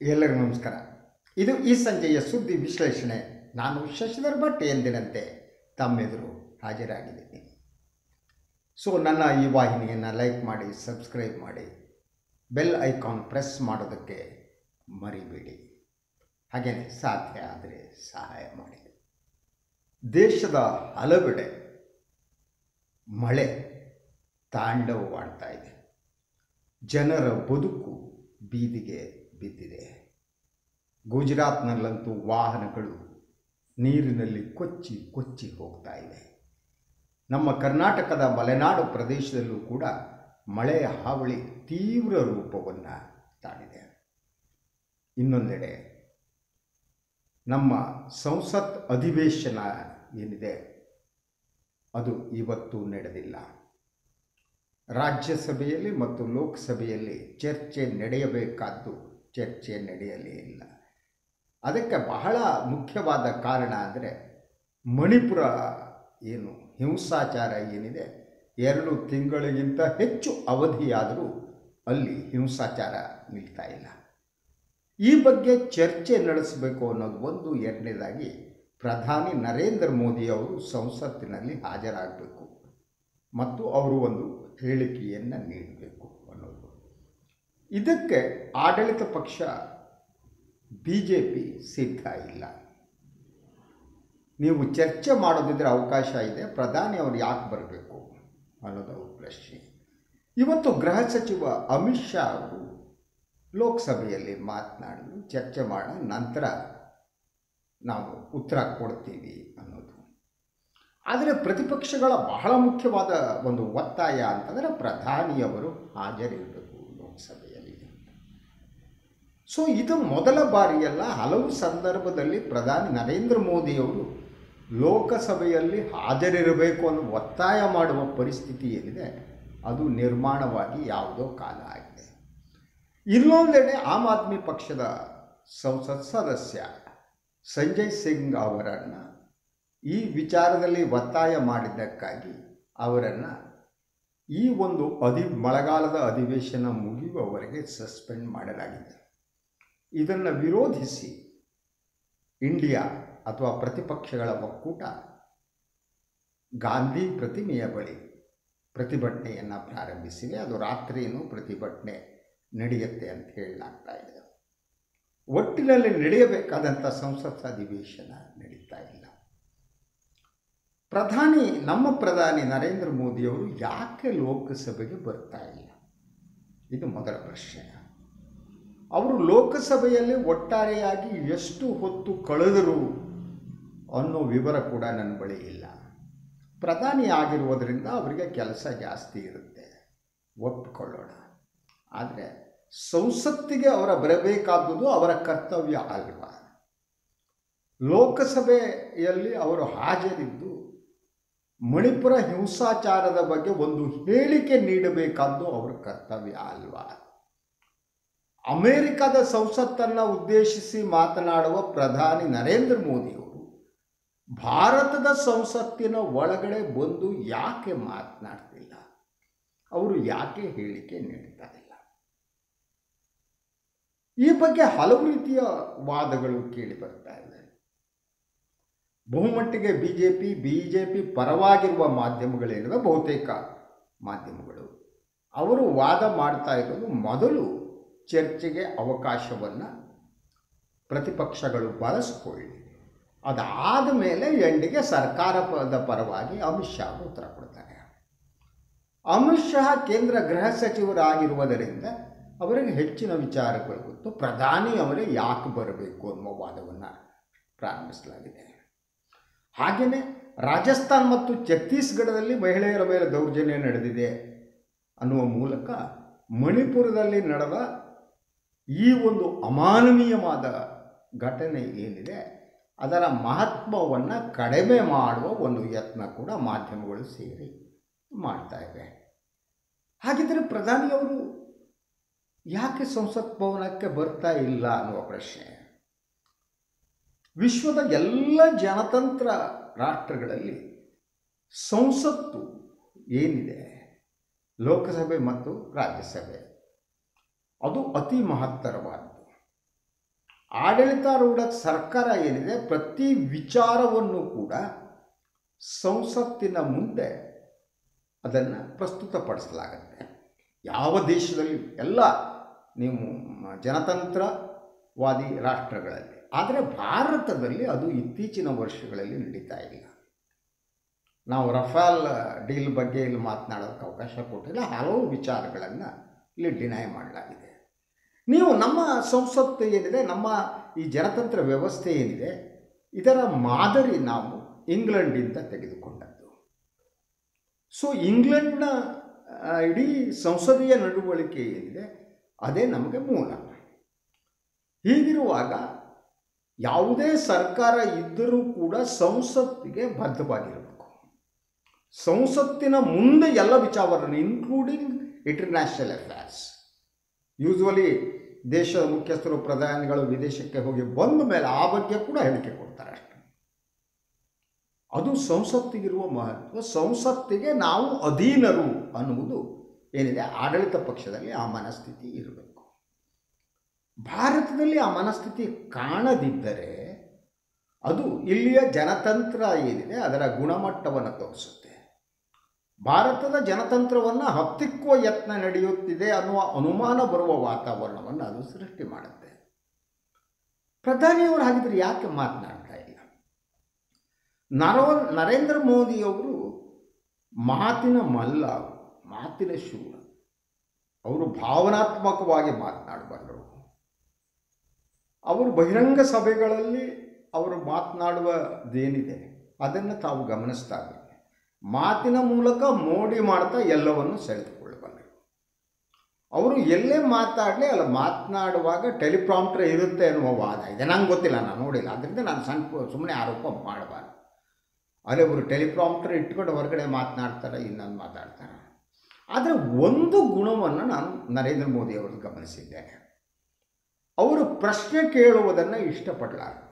ಎಲ್ಲರಿಗೂ ನಮಸ್ಕಾರ ಇದು ಈ ಸಂಜೆಯ ಸುದ್ದಿ ವಿಶ್ಲೇಷಣೆ ನಾನು ಶಶಿಧರ್ ಭಟ್ ಎಂದಿನಂತೆ ತಮ್ಮೆದುರು ಹಾಜರಾಗಿದ್ದೀನಿ ಸೊ ನನ್ನ ಈ ವಾಹಿನಿಯನ್ನು ಲೈಕ್ ಮಾಡಿ ಸಬ್ಸ್ಕ್ರೈಬ್ ಮಾಡಿ ಬೆಲ್ ಐಕಾನ್ ಪ್ರೆಸ್ ಮಾಡೋದಕ್ಕೆ ಮರಿಬೇಡಿ ಹಾಗೆಯೇ ಸಾಧ್ಯ ಆದರೆ ಸಹಾಯ ಮಾಡಿ ದೇಶದ ಹಲವೆಡೆ ಮಳೆ ತಾಂಡವವಾಡ್ತಾ ಇದೆ ಜನರ ಬದುಕು ಬೀದಿಗೆ ಬಿದ್ದಿದೆ ಗುಜರಾತ್ನಲ್ಲಂತೂ ವಾಹನಗಳು ನೀರಿನಲ್ಲಿ ಕೊಚ್ಚಿ ಕೊಚ್ಚಿ ಹೋಗ್ತಾ ಇವೆ ನಮ್ಮ ಕರ್ನಾಟಕದ ಮಲೆನಾಡು ಪ್ರದೇಶದಲ್ಲೂ ಕೂಡ ಮಳೆಯ ಹಾವಳಿ ತೀವ್ರ ರೂಪವನ್ನು ತಾಳಿದೆ ಇನ್ನೊಂದೆಡೆ ನಮ್ಮ ಸಂಸತ್ ಅಧಿವೇಶನ ಏನಿದೆ ಅದು ಇವತ್ತು ನಡೆದಿಲ್ಲ ರಾಜ್ಯಸಭೆಯಲ್ಲಿ ಮತ್ತು ಲೋಕಸಭೆಯಲ್ಲಿ ಚರ್ಚೆ ನಡೆಯಬೇಕಾದ್ದು ಚರ್ಚೆ ನಡೆಯಲೇ ಇಲ್ಲ ಅದಕ್ಕೆ ಬಹಳ ಮುಖ್ಯವಾದ ಕಾರಣ ಅಂದರೆ ಮಣಿಪುರ ಏನು ಹಿಂಸಾಚಾರ ಏನಿದೆ ಎರಡು ತಿಂಗಳಿಗಿಂತ ಹೆಚ್ಚು ಅವಧಿಯಾದರೂ ಅಲ್ಲಿ ಹಿಂಸಾಚಾರ ನಿಲ್ತಾ ಇಲ್ಲ ಈ ಬಗ್ಗೆ ಚರ್ಚೆ ನಡೆಸಬೇಕು ಅನ್ನೋದು ಒಂದು ಎರಡನೇದಾಗಿ ಪ್ರಧಾನಿ ನರೇಂದ್ರ ಮೋದಿ ಅವರು ಸಂಸತ್ತಿನಲ್ಲಿ ಹಾಜರಾಗಬೇಕು ಮತ್ತು ಅವರು ಒಂದು ಹೇಳಿಕೆಯನ್ನು ನೀಡಬೇಕು ಅನ್ನೋದು ಇದಕ್ಕೆ ಆಡಳಿತ ಪಕ್ಷ ಬಿ ಜೆ ಪಿ ಸಿದ್ಧ ಇಲ್ಲ ನೀವು ಚರ್ಚೆ ಮಾಡೋದಿದ್ರೆ ಅವಕಾಶ ಇದೆ ಪ್ರಧಾನಿ ಅವರು ಯಾಕೆ ಬರಬೇಕು ಅನ್ನೋದು ಅವ್ರ ಪ್ರಶ್ನೆ ಇವತ್ತು ಗೃಹ ಸಚಿವ ಅಮಿತ್ ಶಾ ಅವರು ಲೋಕಸಭೆಯಲ್ಲಿ ಮಾತನಾಡಲು ಚರ್ಚೆ ಮಾಡೋ ನಂತರ ನಾವು ಉತ್ತರ ಕೊಡ್ತೀವಿ ಅನ್ನೋದು ಆದರೆ ಪ್ರತಿಪಕ್ಷಗಳ ಬಹಳ ಮುಖ್ಯವಾದ ಒಂದು ಒತ್ತಾಯ ಅಂತಂದರೆ ಪ್ರಧಾನಿಯವರು ಹಾಜರಿರಬೇಕು ಲೋಕಸಭೆಯಲ್ಲಿ ಸೊ ಇದು ಮೊದಲ ಬಾರಿಯಲ್ಲ ಹಲವು ಸಂದರ್ಭದಲ್ಲಿ ಪ್ರಧಾನಿ ನರೇಂದ್ರ ಮೋದಿಯವರು ಲೋಕಸಭೆಯಲ್ಲಿ ಹಾಜರಿರಬೇಕು ಅನ್ನೋ ಒತ್ತಾಯ ಮಾಡುವ ಪರಿಸ್ಥಿತಿ ಏನಿದೆ ಅದು ನಿರ್ಮಾಣವಾಗಿ ಯಾವುದೋ ಕಾಲ ಆಗಿದೆ ಇನ್ನೊಂದೆಡೆ ಆಮ್ ಆದ್ಮಿ ಪಕ್ಷದ ಸಂಸತ್ ಸದಸ್ಯ ಸಂಜಯ್ ಸಿಂಗ್ ಅವರನ್ನು ಈ ವಿಚಾರದಲ್ಲಿ ಒತ್ತಾಯ ಮಾಡಿದ್ದಕ್ಕಾಗಿ ಅವರನ್ನು ಈ ಒಂದು ಅಧಿ ಮಳೆಗಾಲದ ಅಧಿವೇಶನ ಮುಗಿಯುವವರೆಗೆ ಸಸ್ಪೆಂಡ್ ಮಾಡಲಾಗಿದೆ ಇದನ್ನು ವಿರೋಧಿಸಿ ಇಂಡಿಯಾ ಅಥವಾ ಪ್ರತಿಪಕ್ಷಗಳ ಒಕ್ಕೂಟ ಗಾಂಧಿ ಪ್ರತಿಮೆಯ ಬಳಿ ಪ್ರತಿಭಟನೆಯನ್ನು ಪ್ರಾರಂಭಿಸಿವೆ ಅದು ರಾತ್ರಿಯೂ ಪ್ರತಿಭಟನೆ ನಡೆಯುತ್ತೆ ಅಂತ ಹೇಳಲಾಗ್ತಾ ಇದೆ ಒಟ್ಟಿನಲ್ಲಿ ನಡೆಯಬೇಕಾದಂಥ ಸಂಸತ್ ಅಧಿವೇಶನ ನಡೀತಾ ಇಲ್ಲ ಪ್ರಧಾನಿ ನಮ್ಮ ಪ್ರಧಾನಿ ನರೇಂದ್ರ ಮೋದಿಯವರು ಯಾಕೆ ಲೋಕಸಭೆಗೆ ಬರ್ತಾ ಇಲ್ಲ ಇದು ಮೊದಲ ಪ್ರಶ್ನೆ ಅವರು ಲೋಕಸಭೆಯಲ್ಲಿ ಒಟ್ಟಾರೆಯಾಗಿ ಎಷ್ಟು ಹೊತ್ತು ಕಳೆದರು ಅನ್ನೋ ವಿವರ ಕೂಡ ನನ್ನ ಬಳಿ ಇಲ್ಲ ಪ್ರಧಾನಿ ಆಗಿರುವುದರಿಂದ ಅವರಿಗೆ ಕೆಲಸ ಜಾಸ್ತಿ ಇರುತ್ತೆ ಒಪ್ಪಿಕೊಳ್ಳೋಣ ಆದರೆ ಸಂಸತ್ತಿಗೆ ಅವರ ಬರಬೇಕಾದುದು ಅವರ ಕರ್ತವ್ಯ ಅಲ್ವಾ ಲೋಕಸಭೆಯಲ್ಲಿ ಅವರು ಹಾಜರಿದ್ದು ಮಣಿಪುರ ಹಿಂಸಾಚಾರದ ಬಗ್ಗೆ ಒಂದು ಹೇಳಿಕೆ ನೀಡಬೇಕಾದ್ದು ಅವರ ಕರ್ತವ್ಯ ಅಲ್ವಾ ಅಮೆರಿಕದ ಸಂಸತ್ತನ್ನು ಉದ್ದೇಶಿಸಿ ಮಾತನಾಡುವ ಪ್ರಧಾನಿ ನರೇಂದ್ರ ಮೋದಿಯವರು ಭಾರತದ ಸಂಸತ್ತಿನ ಒಳಗಡೆ ಬಂದು ಯಾಕೆ ಮಾತನಾಡ್ತಿಲ್ಲ ಅವರು ಯಾಕೆ ಹೇಳಿಕೆ ನೀಡ್ತಾ ಇಲ್ಲ ಈ ಬಗ್ಗೆ ಹಲವು ರೀತಿಯ ವಾದಗಳು ಕೇಳಿ ಬರ್ತಾ ಇದೆ ಬಹುಮಟ್ಟಿಗೆ B J P B J P ಪರವಾಗಿರುವ ಮಾಧ್ಯಮಗಳೇನಿವೆ ಬಹುತೇಕ ಮಾಧ್ಯಮಗಳು ಅವರು ವಾದ ಮಾಡ್ತಾ ಇರೋದು ಮೊದಲು ಚರ್ಚೆಗೆ ಅವಕಾಶವನ್ನು ಪ್ರತಿಪಕ್ಷಗಳು ಬಳಸಿಕೊಳ್ಳಿ ಅದಾದ ಮೇಲೆ ಎಂಡಿಗೆ ಸರ್ಕಾರದ ಪರವಾಗಿ ಅಮಿತ್ ಶಾ ಉತ್ತರ ಕೊಡ್ತಾರೆ ಅಮಿತ್ ಶಾ ಕೇಂದ್ರ ಗೃಹ ಸಚಿವರಾಗಿರುವುದರಿಂದ ಅವರಿಗೆ ಹೆಚ್ಚಿನ ವಿಚಾರಗಳು ಗೊತ್ತು ಪ್ರಧಾನಿ ಅವರೇ ಯಾಕೆ ಬರಬೇಕು ಅನ್ನುವ ವಾದವನ್ನು ಪ್ರಾರಂಭಿಸಲಾಗಿದೆ ಹಾಗೆಯೇ ರಾಜಸ್ಥಾನ್ ಮತ್ತು ಛತ್ತೀಸ್ಗಢದಲ್ಲಿ ಮಹಿಳೆಯರ ಮೇಲೆ ದೌರ್ಜನ್ಯ ನಡೆದಿದೆ ಅನ್ನುವ ಮೂಲಕ ಮಣಿಪುರದಲ್ಲಿ ನಡೆದ ಈ ಒಂದು ಅಮಾನವೀಯವಾದ ಘಟನೆ ಏನಿದೆ ಅದರ ಮಹತ್ವವನ್ನು ಕಡಿಮೆ ಮಾಡುವ ಒಂದು ಯತ್ನ ಕೂಡ ಮಾಧ್ಯಮಗಳು ಸೇರಿ ಮಾಡ್ತಾ ಇವೆ ಹಾಗಿದ್ದರೆ ಪ್ರಧಾನಿಯವರು ಯಾಕೆ ಸಂಸತ್ ಭವನಕ್ಕೆ ಬರ್ತಾ ಇಲ್ಲ ಅನ್ನುವ ಪ್ರಶ್ನೆ ವಿಶ್ವದ ಎಲ್ಲ ಜನತಂತ್ರ ರಾಷ್ಟ್ರಗಳಲ್ಲಿ ಸಂಸತ್ತು ಏನಿದೆ ಲೋಕಸಭೆ ಮತ್ತು ರಾಜ್ಯಸಭೆ ಅದು ಅತಿ ಮಹತ್ತರವಾದ್ದು ಆಡಳಿತಾರೂಢ ಸರ್ಕಾರ ಏನಿದೆ ಪ್ರತಿ ವಿಚಾರವನ್ನು ಕೂಡ ಸಂಸತ್ತಿನ ಮುಂದೆ ಅದನ್ನು ಪ್ರಸ್ತುತಪಡಿಸಲಾಗತ್ತೆ ಯಾವ ದೇಶದಲ್ಲಿ ಎಲ್ಲ ನೀವು ಮ- ಜನತಂತ್ರವಾದಿ ರಾಷ್ಟ್ರಗಳಲ್ಲಿ ಆದರೆ ಭಾರತದಲ್ಲಿ ಅದು ಇತ್ತೀಚಿನ ವರ್ಷಗಳಲ್ಲಿ ನಡೀತಾ ಇಲ್ಲ ನಾವು ರಫೇಲ್ ಡೀಲ್ ಬಗ್ಗೆ ಇಲ್ಲಿ ಮಾತನಾಡೋಕ್ಕೆ ಅವಕಾಶ ಕೊಟ್ಟಿಲ್ಲ ಹಲವು ವಿಚಾರಗಳನ್ನು ಇಲ್ಲಿ ಡಿನೈ ಮಾಡಲಾಗಿದೆ ನೀವು ನಮ್ಮ ಸಂಸತ್ತು ಏನಿದೆ ನಮ್ಮ ಈ ಜನತಂತ್ರ ವ್ಯವಸ್ಥೆ ಏನಿದೆ ಇದರ ಮಾದರಿ ನಾವು ಇಂಗ್ಲೆಂಡಿಂದ ತೆಗೆದುಕೊಂಡದ್ದು ಸೊ ಇಂಗ್ಲೆಂಡ್ನ ಆ, ಇಡೀ ಸಂಸದೀಯ ನಡವಳಿಕೆ ಏನಿದೆ ಅದೇ ನಮಗೆ ಮೂಲ ಹೀಗಿರುವಾಗ ಯಾವುದೇ ಸರ್ಕಾರ ಇದ್ದರೂ ಕೂಡ ಸಂಸತ್ತಿಗೆ ಬದ್ಧವಾಗಿರಬೇಕು ಸಂಸತ್ತಿನ ಮುಂದೆ ಎಲ್ಲ ವಿಚಾರವನ್ನು ಇನ್ಕ್ಲೂಡಿಂಗ್ ಇಂಟರ್ನ್ಯಾಷನಲ್ ಅಫೇರ್ಸ್ ಯೂಸ್ವಲಿ ದೇಶದ ಮುಖ್ಯಸ್ಥರು ಪ್ರಧಾನಿಗಳು ವಿದೇಶಕ್ಕೆ ಹೋಗಿ ಬಂದ ಮೇಲೆ ಆ ಬಗ್ಗೆ ಕೂಡ ಹೇಳಿಕೆ ಕೊಡ್ತಾರೆ ಅಷ್ಟೇ ಅದು ಸಂಸತ್ತಿಗಿರುವ ಮಹತ್ವ ಸಂಸತ್ತಿಗೆ ನಾವು ಅಧೀನರು ಅನ್ನುವುದು ಏನಿದೆ ಆಡಳಿತ ಪಕ್ಷದಲ್ಲಿ ಆ ಮನಸ್ಥಿತಿ ಇರಬೇಕು ಭಾರತದಲ್ಲಿ ಆ ಮನಸ್ಥಿತಿ ಕಾಣದಿದ್ದರೆ ಅದು ಇಲ್ಲಿಯ ಜನತಂತ್ರ ಏನಿದೆ ಅದರ ಗುಣಮಟ್ಟವನ್ನು ತೋರಿಸುತ್ತೆ ಭಾರತದ ಜನತಂತ್ರವನ್ನು ಹತ್ತಿಕ್ಕುವ ಯತ್ನ ನಡೆಯುತ್ತಿದೆ ಅನ್ನುವ ಅನುಮಾನ ಬರುವ ವಾತಾವರಣವನ್ನು ಅದು ಸೃಷ್ಟಿ ಮಾಡುತ್ತೆ ಪ್ರಧಾನಿಯವರು ಹಾಗಿದ್ರೆ ಯಾಕೆ ಮಾತನಾಡ್ತಾ ಇಲ್ಲ ನರವ ನರೇಂದ್ರ ಮೋದಿಯವರು ಮಾತಿನ ಮಲ್ಲ ಅವರು, ಮಾತಿನ ಶೂರ ಅವರು ಭಾವನಾತ್ಮಕವಾಗಿ ಮಾತನಾಡಬಲ್ಲರು ಅವರು ಬಹಿರಂಗ ಸಭೆಗಳಲ್ಲಿ ಅವರು ಮಾತನಾಡುವುದೇನಿದೆ ಅದನ್ನು ತಾವು ಗಮನಿಸ್ತಾ ಇದ್ದೀವಿ ಮಾತಿನ ಮೂಲಕ ಮೋಡಿ ಮಾಡ್ತಾ ಎಲ್ಲವನ್ನು ಸೆಳೆದುಕೊಳ್ಳಬಲ್ಲರು ಅವರು ಎಲ್ಲೇ ಮಾತಾಡಲಿ ಅಲ್ಲಿ ಮಾತನಾಡುವಾಗ ಟೆಲಿಪ್ರಾಂಪ್ಟರ್ ಇರುತ್ತೆ ಅನ್ನುವ ವಾದ ಇದೆ ನಂಗೆ ಗೊತ್ತಿಲ್ಲ ನಾನು ನೋಡಿಲ್ಲ ಅದರಿಂದ ನಾನು ಸಣ್ಣ ಸುಮ್ಮನೆ ಆರೋಪ ಮಾಡಬಾರ್ದು ಅಲ್ಲಿ ಅವರು ಟೆಲಿಪ್ರಾಂಪ್ಟರ್ ಇಟ್ಕೊಂಡು ಹೊರಗಡೆ ಮಾತನಾಡ್ತಾರೆ ಇನ್ನೊಂದು ಮಾತಾಡ್ತಾರೆ ಆದರೆ ಒಂದು ಗುಣವನ್ನು ನಾನು ನರೇಂದ್ರ ಮೋದಿ ಅವರು ಗಮನಿಸಿದ್ದೇನೆ ಅವರು ಪ್ರಶ್ನೆ ಕೇಳುವುದನ್ನು ಇಷ್ಟಪಡಲಾರರು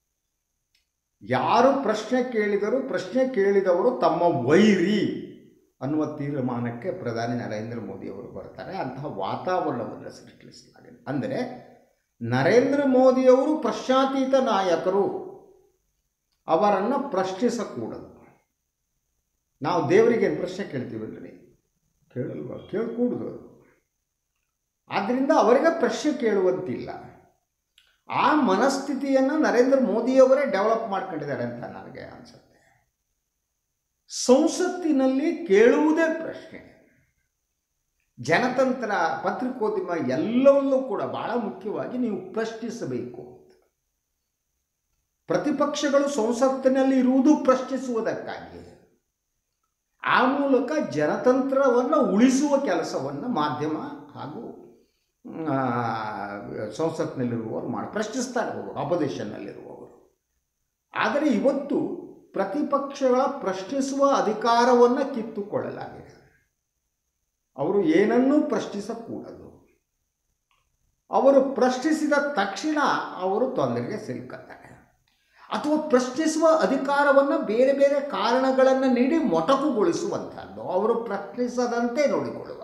ಯಾರು ಪ್ರಶ್ನೆ ಕೇಳಿದರೂ ಪ್ರಶ್ನೆ ಕೇಳಿದವರು ತಮ್ಮ ವೈರಿ ಅನ್ನುವ ತೀರ್ಮಾನಕ್ಕೆ ಪ್ರಧಾನಿ ನರೇಂದ್ರ ಮೋದಿ ಅವರು ಬರ್ತಾರೆ ಅಂತಹ ವಾತಾವರಣವನ್ನು ಸೃಷ್ಟಿಸಲಾಗಿದೆ ಅಂದರೆ ನರೇಂದ್ರ ಮೋದಿಯವರು ಪ್ರಶ್ನಾತೀತ ನಾಯಕರು ಅವರನ್ನು ಪ್ರಶ್ನಿಸಕೂಡದು ನಾವು ದೇವರಿಗೆ ಪ್ರಶ್ನೆ ಕೇಳ್ತೀವಲ್ರಿ ಕೇಳಲ್ವ ಕೇಳಕೂಡದು ಆದ್ದರಿಂದ ಅವರಿಗೆ ಪ್ರಶ್ನೆ ಕೇಳುವಂತಿಲ್ಲ ಆ ಮನಸ್ಥಿತಿಯನ್ನು ನರೇಂದ್ರ ಮೋದಿಯವರೇ ಡೆವಲಪ್ ಮಾಡ್ಕೊಂಡಿದ್ದಾರೆ ಅಂತ ನನಗೆ ಅನಿಸುತ್ತೆ ಸಂಸತ್ತಿನಲ್ಲಿ ಕೇಳುವುದೇ ಪ್ರಶ್ನೆ ಜನತಂತ್ರ ಪತ್ರಿಕೋದ್ಯಮ ಎಲ್ಲವನ್ನೂ ಕೂಡ ಬಹಳ ಮುಖ್ಯವಾಗಿ ನೀವು ಪ್ರಶ್ನಿಸಬೇಕು ಪ್ರತಿಪಕ್ಷಗಳು ಸಂಸತ್ತಿನಲ್ಲಿ ಇರುವುದು ಪ್ರಶ್ನಿಸುವುದಕ್ಕಾಗಿ ಆ ಮೂಲಕ ಜನತಂತ್ರವನ್ನು ಉಳಿಸುವ ಕೆಲಸವನ್ನು ಮಾಧ್ಯಮ ಹಾಗೂ ಆ, ಸಂಸತ್ನಲ್ಲಿರುವವರು ಮಾಡಿ ಪ್ರಶ್ನಿಸ್ತಾರೆ ಅವರು ಅಪೋಸಿಷನ್ನಲ್ಲಿರುವವರು ಆದರೆ ಇವತ್ತು ಪ್ರತಿಪಕ್ಷಗಳ ಪ್ರಶ್ನಿಸುವ ಅಧಿಕಾರವನ್ನು ಕಿತ್ತುಕೊಳ್ಳಲಾಗಿದೆ ಅವರು ಏನನ್ನೂ ಪ್ರಶ್ನಿಸಕೂಡದು ಅವರು ಪ್ರಶ್ನಿಸಿದ ತಕ್ಷಣ ಅವರು ತೊಂದರೆಗೆ ಸಿಲುಕತ್ತಾರೆ ಅಥವಾ ಪ್ರಶ್ನಿಸುವ ಅಧಿಕಾರವನ್ನು ಬೇರೆ ಬೇರೆ ಕಾರಣಗಳನ್ನು ನೀಡಿ ಮೊಟಕುಗೊಳಿಸುವಂಥದ್ದು ಅವರು ಪ್ರಶ್ನಿಸದಂತೆ ನೋಡಿಕೊಳ್ಳುವ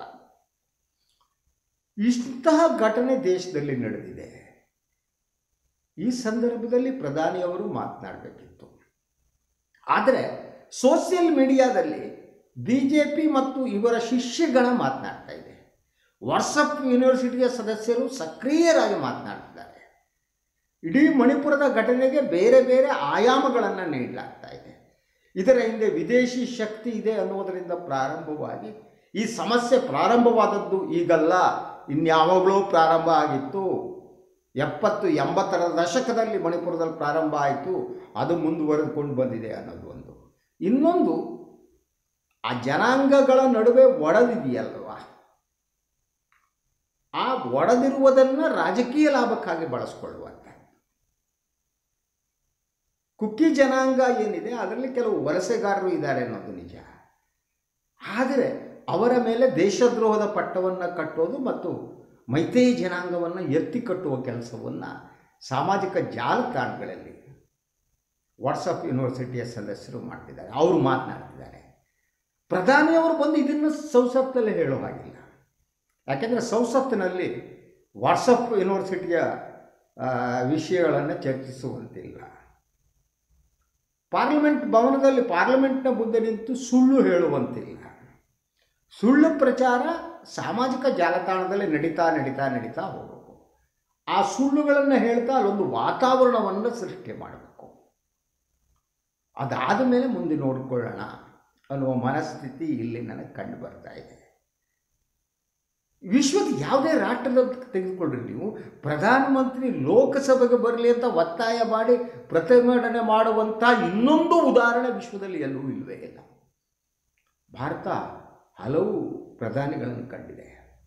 ಇಂತಹ ಘಟನೆ ದೇಶದಲ್ಲಿ ನಡೆದಿದೆ ಈ ಸಂದರ್ಭದಲ್ಲಿ ಪ್ರಧಾನಿಯವರು ಮಾತನಾಡಬೇಕಿತ್ತು ಆದರೆ ಸೋಷಿಯಲ್ ಮೀಡಿಯಾದಲ್ಲಿ ಬಿ ಜೆ ಪಿ ಮತ್ತು ಇವರ ಶಿಷ್ಯಗಣ ಮಾತನಾಡ್ತಾ ಇದೆ ವಾಟ್ಸಪ್ ಯೂನಿವರ್ಸಿಟಿಯ ಸದಸ್ಯರು ಸಕ್ರಿಯರಾಗಿ ಮಾತನಾಡ್ತಿದ್ದಾರೆ ಇಡೀ ಮಣಿಪುರದ ಘಟನೆಗೆ ಬೇರೆ ಬೇರೆ ಆಯಾಮಗಳನ್ನು ನೀಡಲಾಗ್ತಾ ಇದೆ ಇದರ ಹಿಂದೆ ವಿದೇಶಿ ಶಕ್ತಿ ಇದೆ ಅನ್ನುವುದರಿಂದ ಪ್ರಾರಂಭವಾಗಿ ಈ ಸಮಸ್ಯೆ ಪ್ರಾರಂಭವಾದದ್ದು ಈಗಲ್ಲ ಇನ್ಯಾವಾಗಲೂ ಪ್ರಾರಂಭ ಆಗಿತ್ತು ಎಪ್ಪತ್ತು ಎಂಬತ್ತರ ದಶಕದಲ್ಲಿ ಮಣಿಪುರದಲ್ಲಿ ಪ್ರಾರಂಭ ಆಯಿತು ಅದು ಮುಂದುವರೆದುಕೊಂಡು ಬಂದಿದೆ ಅನ್ನೋದು ಒಂದು ಇನ್ನೊಂದು ಆ ಜನಾಂಗಗಳ ನಡುವೆ ಒಡೆದಿದೆಯಲ್ವಾ ಆ ಒಡೆದಿರುವುದನ್ನು ರಾಜಕೀಯ ಲಾಭಕ್ಕಾಗಿ ಬಳಸ್ಕೊಳ್ಳುವಂಥ ಕುಕ್ಕಿ ಜನಾಂಗ ಏನಿದೆ ಅದರಲ್ಲಿ ಕೆಲವು ವಲಸೆಗಾರರು ಇದ್ದಾರೆ ಅನ್ನೋದು ನಿಜ ಆದರೆ ಅವರ ಮೇಲೆ ದೇಶದ್ರೋಹದ ಪಟ್ಟವನ್ನು ಕಟ್ಟೋದು ಮತ್ತು ಮೈತೈ ಜನಾಂಗವನ್ನು ಎತ್ತಿ ಕಟ್ಟುವ ಕೆಲಸವನ್ನು ಸಾಮಾಜಿಕ ಜಾಲತಾಣಗಳಲ್ಲಿ ವಾಟ್ಸಪ್ ಯೂನಿವರ್ಸಿಟಿಯ ಸದಸ್ಯರು ಮಾಡ್ತಿದ್ದಾರೆ ಅವರು ಮಾತನಾಡ್ತಿದ್ದಾರೆ ಪ್ರಧಾನಿಯವರು ಬಂದು ಇದನ್ನು ಸಂಸತ್ತಿನಲ್ಲಿ ಹೇಳೋ ಹಾಗಿಲ್ಲ ಯಾಕೆಂದರೆ ಸಂಸತ್ತಿನಲ್ಲಿ ವಾಟ್ಸಪ್ ಯೂನಿವರ್ಸಿಟಿಯ ವಿಷಯಗಳನ್ನು ಚರ್ಚಿಸುವಂತಿಲ್ಲ ಪಾರ್ಲಿಮೆಂಟ್ ಭವನದಲ್ಲಿ ಪಾರ್ಲಿಮೆಂಟ್ನ ಮುಂದೆ ನಿಂತು ಸುಳ್ಳು ಹೇಳುವಂತಿಲ್ಲ ಸುಳ್ಳು ಪ್ರಚಾರ ಸಾಮಾಜಿಕ ಜಾಲತಾಣದಲ್ಲಿ ನಡೀತಾ ನಡೀತಾ ನಡೀತಾ ಹೋಗಬೇಕು ಆ ಸುಳ್ಳುಗಳನ್ನು ಹೇಳ್ತಾ ಅಲ್ಲೊಂದು ವಾತಾವರಣವನ್ನು ಸೃಷ್ಟಿ ಮಾಡಬೇಕು ಅದಾದ ಮೇಲೆ ಮುಂದೆ ನೋಡಿಕೊಳ್ಳೋಣ ಅನ್ನುವ ಮನಸ್ಥಿತಿ ಇಲ್ಲಿ ನನಗೆ ಕಂಡು ಬರ್ತಾ ಇದೆ ವಿಶ್ವದ ಯಾವುದೇ ರಾಷ್ಟ್ರದ ತೆಗೆದುಕೊಳ್ಳ್ರಿ ನೀವು ಪ್ರಧಾನಮಂತ್ರಿ ಲೋಕಸಭೆಗೆ ಬರಲಿ ಅಂತ ಒತ್ತಾಯ ಮಾಡಿ ಪ್ರತಿಭಟನೆ ಮಾಡುವಂಥ ಇನ್ನೊಂದು ಉದಾಹರಣೆ ವಿಶ್ವದಲ್ಲಿ ಎಲ್ಲೂ ಇಲ್ಲವೇ ಇಲ್ಲ ಭಾರತ ಹಲವು ಪ್ರಧಾನಿಗಳನ್ನು ಕಂಡಿದೆ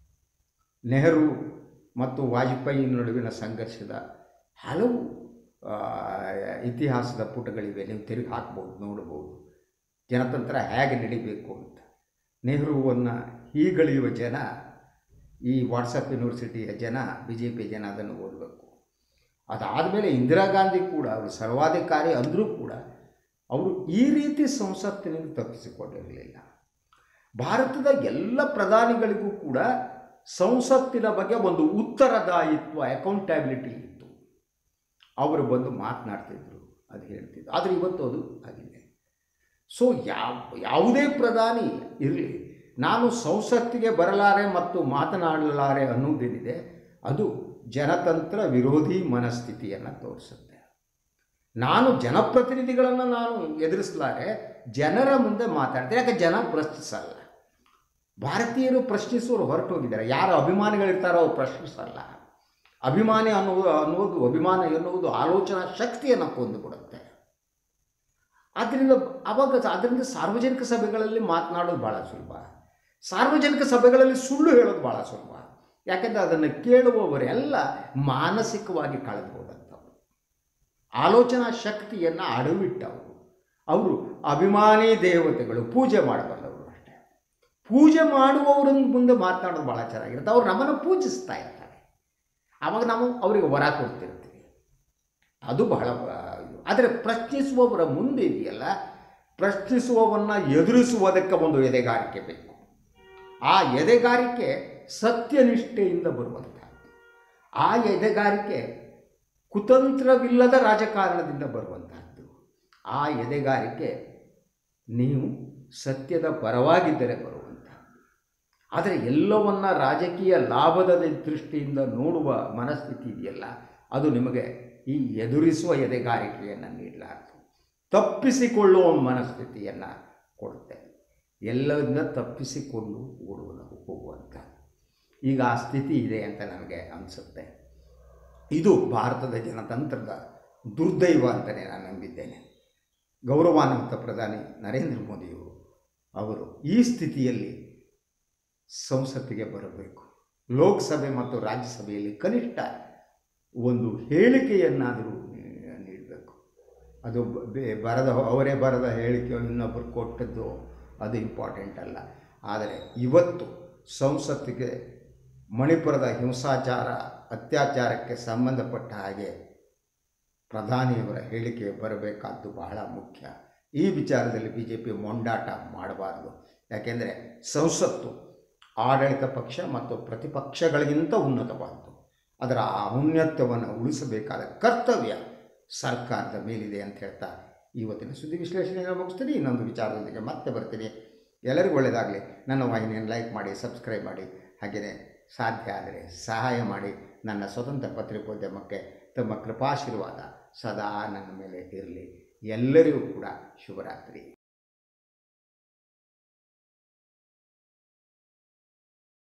ನೆಹರು ಮತ್ತು ವಾಜಪೇಯಿ ನಡುವಿನ ಸಂಘರ್ಷದ ಹಲವು ಆ, ಇತಿಹಾಸದ ಪುಟಗಳಿವೆ ನೀವು ತಿರುಗಿ ಹಾಕ್ಬೋದು ನೋಡ್ಬೋದು ಜನತಂತ್ರ ಹೇಗೆ ನಡಿಬೇಕು ಅಂತ ನೆಹರುವನ್ನು ಹೀಗಳೆಯುವ ಜನ ಈ ವಾಟ್ಸಪ್ ಯೂನಿವರ್ಸಿಟಿಯ ಜನ ಬಿ ಜೆ ಪಿ ಜನ ಅದನ್ನು ಓದಬೇಕು ಅದಾದಮೇಲೆ ಇಂದಿರಾ ಗಾಂಧಿ ಕೂಡ ಅವರು ಸರ್ವಾಧಿಕಾರಿ ಅಂದರೂ ಕೂಡ ಅವರು ಈ ರೀತಿ ಸಂಸತ್ತಿನಿಂದ ತಪ್ಪಿಸಿಕೊಂಡಿರಲಿಲ್ಲ ಭಾರತದ ಎಲ್ಲ ಪ್ರಧಾನಿಗಳಿಗೂ ಕೂಡ ಸಂಸತ್ತಿನ ಬಗ್ಗೆ ಒಂದು ಉತ್ತರದಾಯಿತ್ವ ಅಕೌಂಟಬಿಲಿಟಿ ಇತ್ತು ಅವರು ಬಂದು ಮಾತನಾಡ್ತಿದ್ರು ಅದು ಹೇಳ್ತಿದ್ರು ಆದರೆ ಇವತ್ತು ಅದು ಆಗಿದೆ ಸೊ ಯಾವ ಯಾವುದೇ ಪ್ರಧಾನಿ ಇರಲಿ ನಾನು ಸಂಸತ್ತಿಗೆ ಬರಲಾರೆ ಮತ್ತು ಮಾತನಾಡಲಾರೆ ಅನ್ನೋದೇನಿದೆ ಅದು ಜನತಂತ್ರ ವಿರೋಧಿ ಮನಸ್ಥಿತಿಯನ್ನು ತೋರಿಸುತ್ತೆ ನಾನು ಜನಪ್ರತಿನಿಧಿಗಳನ್ನು ನಾನು ಎದುರಿಸಲಾರೆ ಜನರ ಮುಂದೆ ಮಾತಾಡ್ತೀನಿ ಯಾಕೆ ಜನ ಪ್ರಶ್ನಿಸಲ್ಲ ಭಾರತೀಯರು ಪ್ರಶ್ನಿಸೋರು ಹೊರಟು ಹೋಗಿದ್ದಾರೆ ಯಾರು ಅಭಿಮಾನಿಗಳಿರ್ತಾರೋ ಅವ್ರು ಪ್ರಶ್ನಿಸಲ್ಲ ಅಭಿಮಾನಿ ಅನ್ನುವುದು ಅನ್ನುವುದು ಅಭಿಮಾನ ಎನ್ನುವುದು ಆಲೋಚನಾ ಶಕ್ತಿಯನ್ನು ಕೊಂದುಬಿಡುತ್ತೆ ಆದ್ದರಿಂದ ಅವಾಗ ಅದರಿಂದ ಸಾರ್ವಜನಿಕ ಸಭೆಗಳಲ್ಲಿ ಮಾತನಾಡೋದು ಭಾಳ ಸುಲಭ ಸಾರ್ವಜನಿಕ ಸಭೆಗಳಲ್ಲಿ ಸುಳ್ಳು ಹೇಳೋದು ಭಾಳ ಸುಲಭ ಯಾಕೆಂದರೆ ಅದನ್ನು ಕೇಳುವವರೆಲ್ಲ ಮಾನಸಿಕವಾಗಿ ಕಳೆದು ಹೋದಂಥವ್ರು ಆಲೋಚನಾ ಶಕ್ತಿಯನ್ನು ಅಡವಿಟ್ಟವರು ಅವರು ಅಭಿಮಾನಿ ದೇವತೆಗಳು ಪೂಜೆ ಮಾಡಬಲ್ಲವರು ಅಷ್ಟೇ ಪೂಜೆ ಮಾಡುವವರ ಮುಂದೆ ಮಾತನಾಡೋದು ಭಾಳ ಚೆನ್ನಾಗಿರುತ್ತೆ ಅವ್ರು ನಮ್ಮನ್ನು ಪೂಜಿಸ್ತಾ ಇರ್ತಾರೆ ಆವಾಗ ನಾವು ಅವರಿಗೆ ವರ ಕೊಡ್ತಿರ್ತೀವಿ ಅದು ಬಹಳ ಆ, ಇದು ಆದರೆ ಪ್ರಶ್ನಿಸುವವರ ಮುಂದೆ ಇದೆಯಲ್ಲ ಪ್ರಶ್ನಿಸುವವನ್ನ ಎದುರಿಸುವುದಕ್ಕೆ ಒಂದು ಎದೆಗಾರಿಕೆ ಬೇಕು ಆ ಎದೆಗಾರಿಕೆ ಸತ್ಯನಿಷ್ಠೆಯಿಂದ ಬರುವಂಥದ್ದು ಆ ಎದೆಗಾರಿಕೆ ಕುತಂತ್ರವಿಲ್ಲದ ರಾಜಕಾರಣದಿಂದ ಬರುವಂತಹದ್ದು ಆ ಎದೆಗಾರಿಕೆ ನೀವು ಸತ್ಯದ ಪರವಾಗಿದ್ದರೆ ಬರುವಂಥದ್ದು ಆದರೆ ಎಲ್ಲವನ್ನ ರಾಜಕೀಯ ಲಾಭದ ದೃಷ್ಟಿಯಿಂದ ನೋಡುವ ಮನಸ್ಥಿತಿ ಇದೆಯಲ್ಲ ಅದು ನಿಮಗೆ ಈ ಎದುರಿಸುವ ಎದೆಗಾರಿಕೆಯನ್ನು ನೀಡಲಾರದು ತಪ್ಪಿಸಿಕೊಳ್ಳುವ ಮನಸ್ಥಿತಿಯನ್ನು ಕೊಡುತ್ತೆ ಎಲ್ಲರಿಂದ ತಪ್ಪಿಸಿಕೊಂಡು ಓಡುವ ಹೋಗುವಂಥ ಈಗ ಆ ಸ್ಥಿತಿ ಇದೆ ಅಂತ ನನಗೆ ಅನಿಸುತ್ತೆ ಇದು ಭಾರತದ ಜನತಂತ್ರದ ದುರ್ದೈವ ಅಂತಲೇ ನಾನು ನಂಬಿದ್ದೇನೆ ಗೌರವಾನ್ವಿತ ಪ್ರಧಾನಿ ನರೇಂದ್ರ ಮೋದಿಯವರು ಅವರು ಈ ಸ್ಥಿತಿಯಲ್ಲಿ ಸಂಸತ್ತಿಗೆ ಬರಬೇಕು ಲೋಕಸಭೆ ಮತ್ತು ರಾಜ್ಯಸಭೆಯಲ್ಲಿ ಕನಿಷ್ಠ ಒಂದು ಹೇಳಿಕೆಯನ್ನಾದರೂ ನೀಡಬೇಕು ಅದು ಬೆ- ಬರದ ಅವರೇ ಬರದ ಹೇಳಿಕೆ ಇನ್ನೊಬ್ಬರು ಕೊಟ್ಟದ್ದು ಅದು ಇಂಪಾರ್ಟೆಂಟ್ ಅಲ್ಲ ಆದರೆ ಇವತ್ತು ಸಂಸತ್ತಿಗೆ ಮಣಿಪುರದ ಹಿಂಸಾಚಾರ ಅತ್ಯಾಚಾರಕ್ಕೆ ಸಂಬಂಧಪಟ್ಟ ಹಾಗೆ ಪ್ರಧಾನಿಯವರ ಹೇಳಿಕೆ ಬರಬೇಕಾದ್ದು ಬಹಳ ಮುಖ್ಯ ಈ ವಿಚಾರದಲ್ಲಿ ಬಿ ಜೆ ಪಿ ಮೊಂಡಾಟ ಮಾಡಬಾರದು ಯಾಕೆಂದರೆ ಸಂಸತ್ತು ಆಡಳಿತ ಪಕ್ಷ ಮತ್ತು ಪ್ರತಿಪಕ್ಷಗಳಿಗಿಂತ ಉನ್ನತವಾದ್ದು ಅದರ ಆ ಔನ್ನತ್ಯವನ್ನು ಉಳಿಸಬೇಕಾದ ಕರ್ತವ್ಯ ಸರ್ಕಾರದ ಮೇಲಿದೆ ಅಂತ ಹೇಳ್ತಾ ಇವತ್ತಿನ ಸುದ್ದಿ ವಿಶ್ಲೇಷಣೆಯನ್ನು ಮುಗಿಸ್ತೀನಿ ಇನ್ನೊಂದು ವಿಚಾರದೊಂದಿಗೆ ಮತ್ತೆ ಬರ್ತೀನಿ ಎಲ್ಲರಿಗೂ ಒಳ್ಳೆಯದಾಗಲಿ ನನ್ನ ವಾಹಿನಿಯನ್ನು ಲೈಕ್ ಮಾಡಿ ಸಬ್ಸ್ಕ್ರೈಬ್ ಮಾಡಿ ಹಾಗೆಯೇ ಸಾಧ್ಯ ಆದರೆ ಸಹಾಯ ಮಾಡಿ ನನ್ನ ಸ್ವತಂತ್ರ ಪತ್ರಿಕೋದ್ಯಮಕ್ಕೆ ತಮ್ಮ ಕೃಪಾಶೀರ್ವಾದ ಸದಾ ನನ್ನ ಮೇಲೆ ಇರಲಿ ಎಲ್ಲರಿಗೂ ಕೂಡ ಶುಭರಾತ್ರಿ